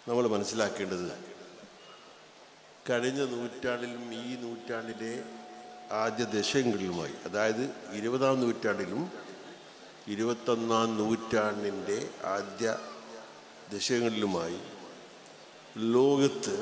നമ്മൾ മനസ്സിലാക്കേണ്ടത് കഴിഞ്ഞ നൂറ്റാണ്ടിലും ഈ നൂറ്റാണ്ടിലെ ആദ്യ ദശകങ്ങളിലുമായി അതായത് ഇരുപതാം നൂറ്റാണ്ടിലും ഇരുപത്തൊന്നാം നൂറ്റാണ്ടിൻ്റെ ആദ്യ ദശകങ്ങളിലുമായി ലോകത്ത്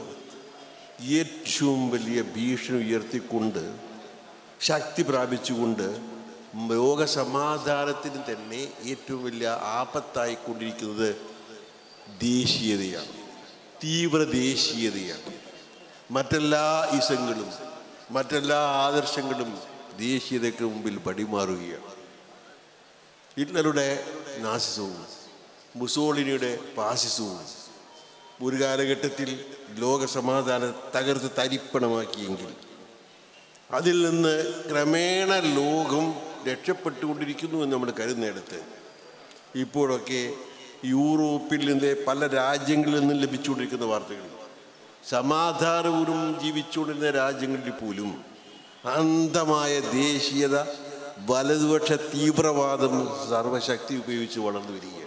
ഏറ്റവും വലിയ ഭീഷണി ഉയർത്തിക്കൊണ്ട് ശക്തി പ്രാപിച്ചുകൊണ്ട് ലോക സമാധാനത്തിന് തന്നെ ഏറ്റവും വലിയ ആപത്തായിക്കൊണ്ടിരിക്കുന്നത് ദേശീയതയാണ് തീവ്ര ദേശീയതയാണ് മറ്റെല്ലാ ഇസങ്ങളും മറ്റെല്ലാ ആദർശങ്ങളും ദേശീയതയ്ക്ക് മുമ്പിൽ പടിമാറുകയാണ് ഹിറ്റ്ലറുടെ നാസിസവും മുസോളിനിയുടെ ഫാസിസവും ഒരു കാലഘട്ടത്തിൽ ലോക സമാധാനം തകർത്ത് തരിപ്പണമാക്കിയെങ്കിൽ അതിൽ നിന്ന് ക്രമേണ ലോകം രക്ഷപ്പെട്ടുകൊണ്ടിരിക്കുന്നു എന്ന് നമ്മൾ കരുതുന്നിടത്ത് ഇപ്പോഴൊക്കെ യൂറോപ്പിൽ നിന്ന് പല രാജ്യങ്ങളിൽ നിന്നും ലഭിച്ചുകൊണ്ടിരിക്കുന്ന വാർത്തകൾ സമാധാനപൂർവ്വം ജീവിച്ചുകൊണ്ടിരുന്ന രാജ്യങ്ങളിൽ പോലും അന്ധമായ ദേശീയത വലതുപക്ഷ തീവ്രവാദം സർവശക്തി ഉപയോഗിച്ച് വളർന്നു വരികയാണ്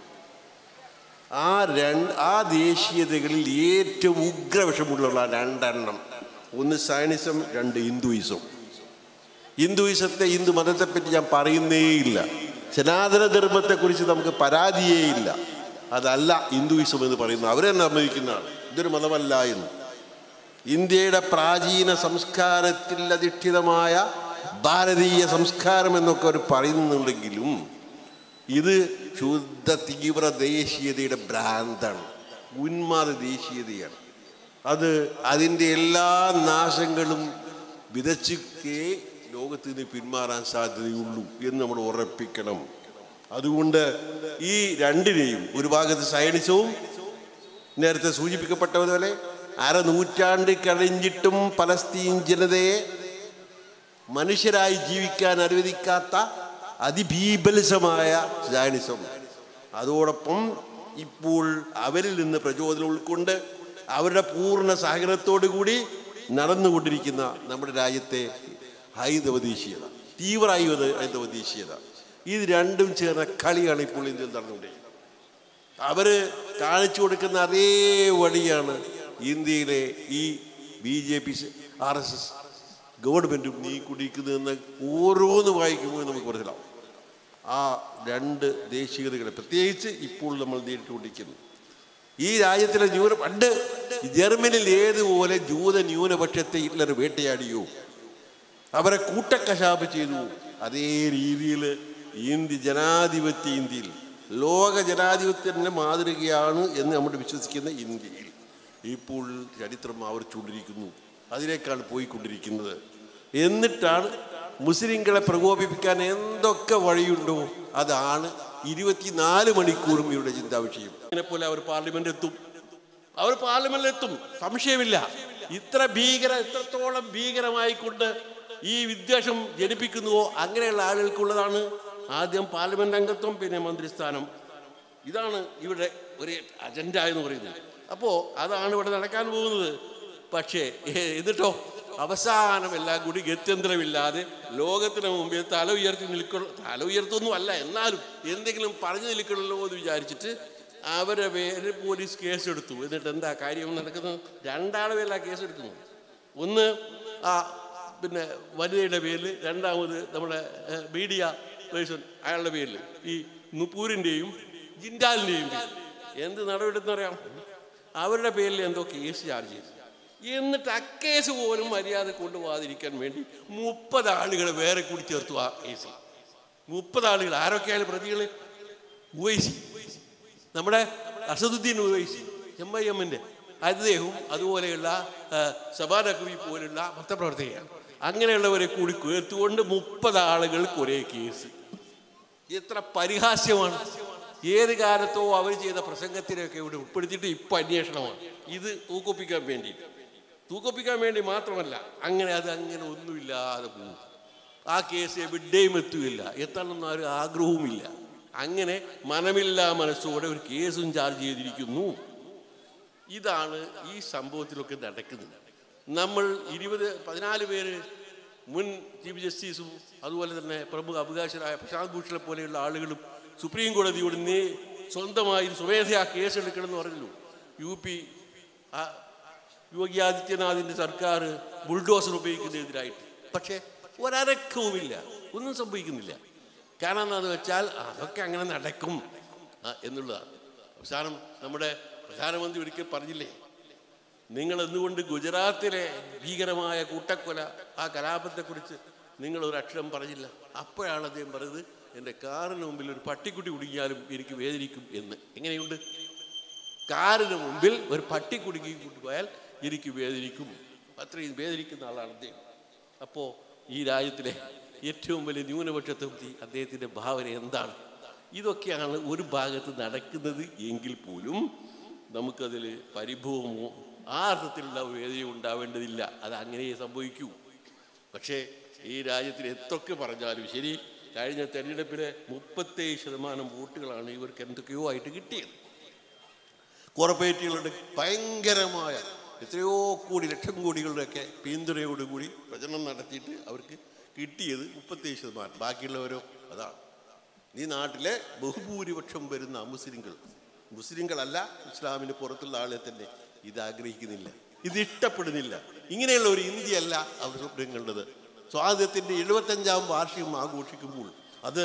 ആ രണ്ട് ആ ദേശീയതകളിൽ ഏറ്റവും ഉഗ്രവിഷമുള്ള രണ്ടെണ്ണം ഒന്ന് സയനിസം രണ്ട് ഹിന്ദുയിസം ഹിന്ദുയിസത്തെ ഹിന്ദു മതത്തെപ്പറ്റി ഞാൻ പറയുന്നേയില്ല സനാതന ധർമ്മത്തെക്കുറിച്ച് നമുക്ക് പരാതിയേയില്ല അതല്ല ഹിന്ദുയിസം എന്ന് പറയുന്നത് അവരെന്നെ സമ്മതിക്കുന്നതാണ് ഇതൊരു മതമല്ല എന്ന് ഇന്ത്യയുടെ പ്രാചീന സംസ്കാരത്തിൽ അധിഷ്ഠിതമായ ഭാരതീയ സംസ്കാരം എന്നൊക്കെ അവർ പറയുന്നുണ്ടെങ്കിലും ഇത് ശുദ്ധ തീവ്ര ദേശീയതയുടെ ഭ്രാന്താണ് ഉന്മാദ ദേശീയതയാണ് അത് അതിൻ്റെ എല്ലാ നാശങ്ങളും വിതച്ചിട്ടേ ലോകത്ത് നിന്ന് പിന്മാറാൻ സാധ്യതയുള്ളൂ എന്ന് നമ്മൾ ഉറപ്പിക്കണം അതുകൊണ്ട് ഈ രണ്ടിനെയും ഒരു ഭാഗത്ത് സയനിസവും നേരത്തെ സൂചിപ്പിക്കപ്പെട്ടതുപോലെ അര നൂറ്റാണ്ട് കഴിഞ്ഞിട്ടും പലസ്തീൻ ജനതയെ മനുഷ്യരായി ജീവിക്കാൻ അനുവദിക്കാത്ത അതിഭീബലിസമായ സയനിസം അതോടൊപ്പം ഇപ്പോൾ അവരിൽ നിന്ന് പ്രചോദനം ഉൾക്കൊണ്ട് അവരുടെ പൂർണ്ണ സഹകരണത്തോടു കൂടി നടന്നുകൊണ്ടിരിക്കുന്ന നമ്മുടെ രാജ്യത്തെ ഹൈന്ദവ ദേശീയത തീവ്ര ഹൈന്ദവ ഹൈന്ദവ ദേശീയത ഇത് രണ്ടും ചേർന്ന കളിയാണ് ഇപ്പോൾ ഇന്ത്യയിൽ നടന്നുകൊണ്ടിരിക്കുന്നത് അവര് കാണിച്ചു കൊടുക്കുന്ന അതേ വഴിയാണ് ഇന്ത്യയിലെ ഈ B J P R S S ഗവൺമെൻറ്റും നീക്കൊണ്ടിരിക്കുന്നതെന്ന് ഓരോന്ന് വായിക്കുമ്പോൾ നമുക്ക് മനസ്സിലാവും ആ രണ്ട് ദേശീയതകളെ പ്രത്യേകിച്ച് ഇപ്പോൾ നമ്മൾ നേരിട്ടുകൊണ്ടിരിക്കുന്നു ഈ രാജ്യത്തിലെ ന്യൂന പണ്ട് ജർമ്മനിൽ ഏതുപോലെ ജൂത ന്യൂനപക്ഷത്തെ ഹിറ്റ്ലർ വേട്ടയാടിയോ അവരെ കൂട്ടക്കശാപ്പ് ചെയ്തു അതേ രീതിയിൽ ഇന്ത്യ ജനാധിപത്യ ഇന്ത്യയിൽ ലോക ജനാധിപത്യത്തിൻ്റെ മാതൃകയാണ് എന്ന് നമ്മൾ വിശ്വസിക്കുന്ന ഇന്ത്യയിൽ ഇപ്പോൾ ചരിത്രം ആവർത്തിച്ചുകൊണ്ടിരിക്കുന്നു അതിലേക്കാണ് പോയിക്കൊണ്ടിരിക്കുന്നത് എന്നിട്ടാണ് മുസ്ലിങ്ങളെ പ്രകോപിപ്പിക്കാൻ എന്തൊക്കെ വഴിയുണ്ടോ അതാണ് ഇരുപത്തിനാല് മണിക്കൂറും ഇവരുടെ ചിന്താ വിഷയം പോലെ അവർ പാർലമെന്റ് എത്തും അവർ പാർലമെന്റിൽ എത്തും സംശയമില്ല ഇത്ര ഭീകര ഇത്രത്തോളം ഭീകരമായിക്കൊണ്ട് ഈ വിദ്വേഷം ജനിപ്പിക്കുന്നുവോ അങ്ങനെയുള്ള ആളുകൾക്കുള്ളതാണ് ആദ്യം പാർലമെന്റ് അംഗത്വം പിന്നെ മന്ത്രിസ്ഥാനം ഇതാണ് ഇവിടെ ഒരു അജണ്ട എന്ന് പറയുന്നത് അപ്പോൾ അതാണ് ഇവിടെ നടക്കാൻ പോകുന്നത് പക്ഷേ ഏ, എന്നിട്ടോ അവസാനം എല്ലാം കൂടി ഗത്യന്തരമില്ലാതെ ലോകത്തിന് മുമ്പിൽ തല ഉയർത്തി നിൽക്കണം തല ഉയർത്തൊന്നും അല്ല എന്നാലും എന്തെങ്കിലും പറഞ്ഞു നിൽക്കണമല്ലോ എന്ന് വിചാരിച്ചിട്ട് അവരെ പേര് പോലീസ് കേസെടുത്തു എന്നിട്ട് എന്താ കാര്യം നടക്കുന്നത് രണ്ടാളെ പേരിലാ കേസെടുക്കുന്നത് ഒന്ന് ആ പിന്നെ വനിതയുടെ പേരിൽ രണ്ടാമത് നമ്മുടെ ഏഹ്, മീഡിയ പേഴ്സൺ അയാളുടെ പേരിൽ ഈ നുപൂരിൻ്റെയും ജിൻഡാലിൻ്റെയും പേരിൽ എന്ത് നടപടിയെന്നറിയാം അവരുടെ പേരിൽ എന്തോ കേസ് ചാർജ് ചെയ്തു എന്നിട്ട് അക്കേസ് പോലും മര്യാദ കൊണ്ടുപോകാതിരിക്കാൻ വേണ്ടി മുപ്പത് ആളുകൾ വേറെ കൂടി ചേർത്തു ആ കേസിൽ മുപ്പത് ആളുകൾ ആരൊക്കെയാണ് പ്രതികൾ ഉവൈസി നമ്മുടെ അസദുദ്ദീൻ ഉവൈസി എം ഐ എമ്മിൻ്റെ അദ്ദേഹവും അതുപോലെയുള്ള ആ, സബാ നഖവി പോലുള്ള പത്രപ്രവർത്തകയാണ് അങ്ങനെയുള്ളവരെ കൂടി ചേർത്തുകൊണ്ട് മുപ്പത് ആളുകൾക്ക് ഒരേ കേസ് എത്ര പരിഹാസ്യമാണ് ഏത് കാലത്തോ അവർ ചെയ്ത പ്രസംഗത്തിനൊക്കെ ഇവിടെ ഉൾപ്പെടുത്തിയിട്ട് ഇപ്പം അന്വേഷണമാണ് ഇത് തൂക്കൊപ്പിക്കാൻ വേണ്ടി തൂക്കൊപ്പിക്കാൻ വേണ്ടി മാത്രമല്ല അങ്ങനെ അത് അങ്ങനെ ഒന്നുമില്ലാതെ പോകും ആ കേസ് എവിടെയും എത്തുകയില്ല എത്തണമെന്ന് ഒരു ആഗ്രഹവുമില്ല അങ്ങനെ മനമില്ലാ മനസ്സോടെ ഒരു കേസും ചാർജ് ചെയ്തിരിക്കുന്നു ഇതാണ് ഈ സംഭവത്തിലൊക്കെ നടക്കുന്നത് നമ്മൾ ഇരുപത് പതിനാല് പേര് മുൻ ചീഫ് ജസ്റ്റിസും അതുപോലെ തന്നെ പ്രമുഖ അവകാശരായ പ്രശാന്ത് ഭൂഷണെ പോലെയുള്ള ആളുകളും സുപ്രീം കോടതിയോട് നീ സ്വന്തമായി സ്വമേധയാ കേസെടുക്കണമെന്ന് പറഞ്ഞല്ലോ യു പി ആ യോഗി ആദിത്യനാഥിൻ്റെ സർക്കാർ ബുൾഡോസർ ഉപയോഗിക്കുന്നതിനെതിരായിട്ട് പക്ഷേ ഒരനക്കവുമില്ല ഒന്നും സംഭവിക്കുന്നില്ല കാരണം എന്താണെന്ന് വെച്ചാൽ അതൊക്കെ അങ്ങനെ നടക്കും ആ, എന്നുള്ളതാണ് അവസാനം നമ്മുടെ പ്രധാനമന്ത്രി ഒരിക്കൽ പറഞ്ഞില്ലേ നിങ്ങൾ എന്തുകൊണ്ട് ഗുജറാത്തിലെ ഭീകരമായ കൂട്ടക്കൊല ആ കലാപത്തെക്കുറിച്ച് നിങ്ങൾ ഒരു അക്ഷരം പറഞ്ഞില്ല അപ്പോഴാണ് അദ്ദേഹം പറഞ്ഞത് എൻ്റെ കാറിന് മുമ്പിൽ ഒരു പട്ടിക്കുട്ടി കുടുങ്ങിയാലും എനിക്ക് വേദനിക്കും എന്ന് എങ്ങനെയുണ്ട് കാറിന് മുമ്പിൽ ഒരു പട്ടി കുടുങ്ങി കൊണ്ടുപോയാൽ എനിക്ക് വേദനിക്കും അത്രയും വേദനിക്കുന്ന ആളാണ് അദ്ദേഹം അപ്പോൾ ഈ രാജ്യത്തിലെ ഏറ്റവും വലിയ ന്യൂനപക്ഷത്വത്തി അദ്ദേഹത്തിൻ്റെ ഭാവന എന്താണ് ഇതൊക്കെയാണ് ഒരു ഭാഗത്ത് നടക്കുന്നത് എങ്കിൽ പോലും നമുക്കതിൽ പരിഭവമോ ആ അർത്ഥത്തിലുള്ള വേദനയോ ഉണ്ടാവേണ്ടതില്ല അത് അങ്ങനെ സംഭവിക്കൂ പക്ഷേ ഈ രാജ്യത്തിൽ എത്രയൊക്കെ പറഞ്ഞാലും ശരി കഴിഞ്ഞ തെരഞ്ഞെടുപ്പിലെ മുപ്പത്തേഴ് ശതമാനം വോട്ടുകളാണ് ഇവർക്ക് എന്തൊക്കെയോ ആയിട്ട് കിട്ടിയത് കോർപ്പറേറ്റുകളുടെ ഭയങ്കരമായ എത്രയോ കോടി ലക്ഷം കോടികളുടെയൊക്കെ പിന്തുണയോടുകൂടി പ്രചരണം നടത്തിയിട്ട് അവർക്ക് കിട്ടിയത് മുപ്പത്തേഴ് ശതമാനം ബാക്കിയുള്ളവരോ അതാണ് ഈ നാട്ടിലെ ബഹുഭൂരിപക്ഷം വരുന്ന മുസ്ലിങ്ങൾ മുസ്ലിങ്ങളല്ല ഇസ്ലാമിന് പുറത്തുള്ള ആളെ തന്നെ ഇത് ആഗ്രഹിക്കുന്നില്ല ഇത് ഇഷ്ടപ്പെടുന്നില്ല ഇങ്ങനെയുള്ള ഒരു ഇന്ത്യയല്ല അവർ സ്വപ്നം കണ്ടത് സ്വാതന്ത്ര്യത്തിൻ്റെ എഴുപത്തഞ്ചാം വാർഷികം ആഘോഷിക്കുമ്പോൾ അത്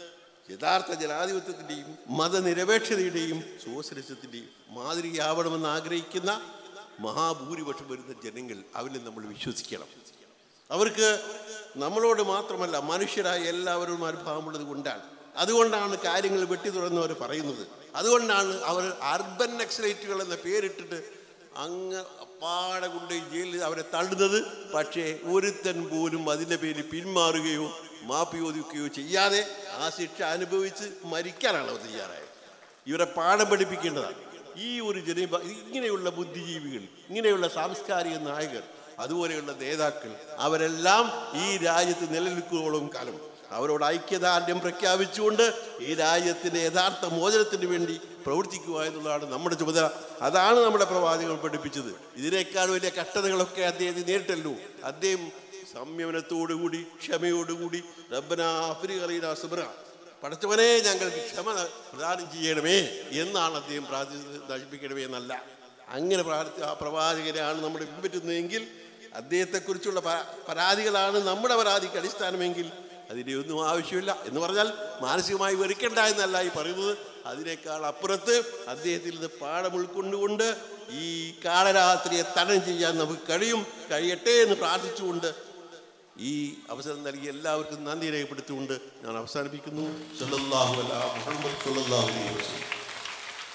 യഥാർത്ഥ ജനാധിപത്യത്തിൻ്റെയും മതനിരപേക്ഷതയുടെയും സോഷ്യലിസത്തിൻ്റെയും മാതൃകയാവണമെന്ന് ആഗ്രഹിക്കുന്ന മഹാഭൂരിപക്ഷം വരുന്ന ജനങ്ങൾ അവരെ നമ്മൾ വിശ്വസിക്കണം അവർക്ക് നമ്മളോട് മാത്രമല്ല മനുഷ്യരായ എല്ലാവരും അനുഭവമുള്ളത് കൊണ്ടാണ് അതുകൊണ്ടാണ് കാര്യങ്ങൾ വെട്ടി തുറന്നവർ പറയുന്നത് അതുകൊണ്ടാണ് അവർ അർബൻ നക്സലൈറ്റുകൾ എന്ന പേരിട്ടിട്ട് അങ്ങ് പാടെ കൊണ്ട് ജയിലിൽ അവരെ തള്ളുന്നത് പക്ഷേ ഒരുത്തൻ പോലും അതിൻ്റെ പേരിൽ പിന്മാറുകയോ മാപ്പ് ചോദിക്കുകയോ ചെയ്യാതെ ആ ശിക്ഷ അനുഭവിച്ച് മരിക്കാനാണ് അവർ തയ്യാറായത് ഇവരെ പാഠം പഠിപ്പിക്കേണ്ടതാണ് ഈ ഒരു ജന ഇങ്ങനെയുള്ള ബുദ്ധിജീവികൾ ഇങ്ങനെയുള്ള സാംസ്കാരിക നായകർ അതുപോലെയുള്ള നേതാക്കൾ അവരെല്ലാം ഈ രാജ്യത്ത് നിലനിൽക്കുവോളം കാലം അവരോട് ഐക്യദാർഢ്യം പ്രഖ്യാപിച്ചുകൊണ്ട് ഈ രാജ്യത്തിൻ്റെ യഥാർത്ഥ മോചനത്തിന് വേണ്ടി പ്രവർത്തിക്കുക എന്നുള്ളതാണ് നമ്മുടെ ചുമതല അതാണ് നമ്മുടെ പ്രവാചകൻ പഠിപ്പിച്ചത് ഇതിനേക്കാൾ വലിയ കഷ്ടതകളൊക്കെ അദ്ദേഹത്തെ നേരിട്ടല്ലോ അദ്ദേഹം സംയമനത്തോടുകൂടി ക്ഷമയോടുകൂടി റബ്ബന അഫ്രിഖലീന സുബ്ര പടച്ചവനെ ഞങ്ങൾക്ക് ക്ഷമ പ്രദാനം ചെയ്യണമേ എന്നാണ് അദ്ദേഹം പ്രാർത്ഥിച്ചത് നശിപ്പിക്കണമേ എന്നല്ല അങ്ങനെ പ്രാർത്ഥി ആ പ്രവാചകരെയാണ് നമ്മൾ പിൻപറ്റുന്നതെങ്കിൽ അദ്ദേഹത്തെക്കുറിച്ചുള്ള പ- പരാതികളാണ് നമ്മുടെ പരാതിക്ക് അടിസ്ഥാനമെങ്കിൽ അതിൻ്റെ ഒന്നും ആവശ്യമില്ല എന്ന് പറഞ്ഞാൽ മാനസികമായി വെറുക്കണ്ട എന്നല്ല ഈ പറയുന്നത് അതിനേക്കാൾ അപ്പുറത്ത് അദ്ദേഹത്തിൽ നിന്ന് പാഠം ഉൾക്കൊണ്ടുകൊണ്ട് ഈ കാളരാത്രിയെ തടം ചെയ്യാൻ നമുക്ക് കഴിയും കഴിയട്ടെ എന്ന് പ്രാർത്ഥിച്ചുകൊണ്ട് ഈ അവസരം നൽകി എല്ലാവർക്കും നന്ദി രേഖപ്പെടുത്തിക്കൊണ്ട് ഞാൻ അവസാനിപ്പിക്കുന്നു സല്ലല്ലാഹു അലാ മുഹമ്മദ് സല്ലല്ലാഹു അലൈഹി വസല്ലം